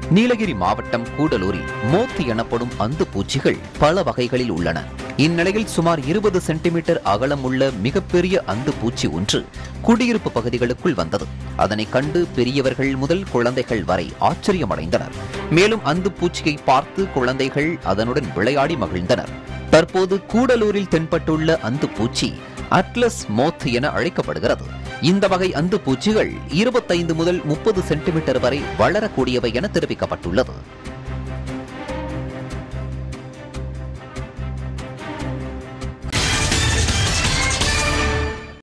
நீலகிரி மாவட்டம் கூடலூரில் மோத்தி எனப்படும் அந்து பூச்சிகள் பல வகைகளில் உள்ளன இந்நிலையில் சுமார் இருபது சென்டிமீட்டர் அகலம் உள்ள மிகப்பெரிய அந்து பூச்சி ஒன்று குடியிருப்பு பகுதிகளுக்குள் வந்தது அதனை கண்டு பெரியவர்கள் முதல் குழந்தைகள் வரை ஆச்சரியமடைந்தனர் மேலும் அந்து பூச்சியை பார்த்து குழந்தைகள் அதனுடன் விளையாடி மகிழ்ந்தனர் தற்போது கூடலூரில் தென்பட்டுள்ள அந்து பூச்சி அட்லஸ் மோத் என அழைக்கப்படுகிறது இந்த வகை அந்து பூச்சிகள் இருபத்தைந்து முதல் முப்பது சென்டிமீட்டர் வரை வளரக்கூடியவை என தெரிவிக்கப்பட்டுள்ளது